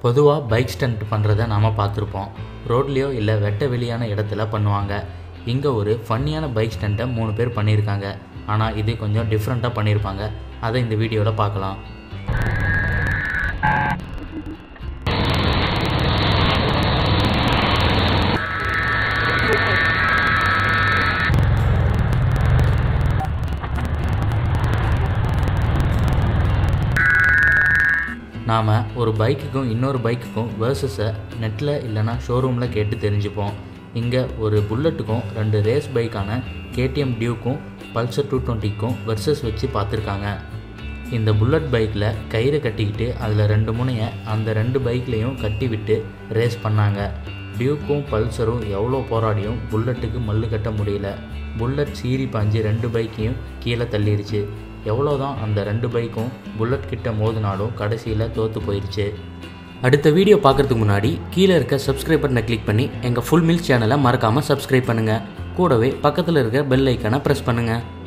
பொதுவாக bike stunt பண்ணுறத நாம் பார்த்துருப்போம் ரோட்லேயோ இல்லை வெட்ட வெளியான இடத்துல பண்ணுவாங்க இங்கே ஒரு ஃபன்னியான பைக் ஸ்டண்ட்டை மூணு பேர் பண்ணியிருக்காங்க ஆனால் இது கொஞ்சம் டிஃப்ரெண்ட்டாக பண்ணியிருப்பாங்க அதை இந்த வீடியோவில் பார்க்கலாம் நாம் ஒரு பைக்குக்கும் இன்னொரு பைக்குக்கும் வேர்சஸை நெட்டில் இல்லைனா ஷோரூமில் கேட்டு தெரிஞ்சுப்போம் இங்கே ஒரு புல்லட்டுக்கும் ரெண்டு ரேஸ் பைக்கான கேடிஎம் டியூக்கும் பல்சர் டூ டுவெண்ட்டிக்கும் வெர்சஸ் வச்சு பார்த்துருக்காங்க இந்த புல்லட் பைக்கில் கயிறை கட்டிக்கிட்டு அதில் ரெண்டு முனையை அந்த ரெண்டு பைக்லேயும் கட்டி விட்டு ரேஸ் பண்ணாங்க டியூக்கும் பல்சரும் எவ்வளோ போராடியும் புல்லட்டுக்கு மல்லு கட்ட முடியல புல்லட் சீறி பாஞ்சு ரெண்டு பைக்கையும் கீழே தள்ளிருச்சு எவ்வளோதான் அந்த ரெண்டு பைக்கும் புல்லட் கிட்ட மோதினாலும் கடைசியில் தோற்று போயிடுச்சு அடுத்த வீடியோ பார்க்குறதுக்கு முன்னாடி கீழே இருக்க சப்ஸ்கிரைப் பட்டனை கிளிக் பண்ணி எங்கள் ஃபுல் மில்ஸ் சேனலை மறக்காமல் சப்ஸ்கிரைப் பண்ணுங்கள் கூடவே பக்கத்தில் இருக்க பெல் ஐக்கானை ப்ரெஸ் பண்ணுங்கள்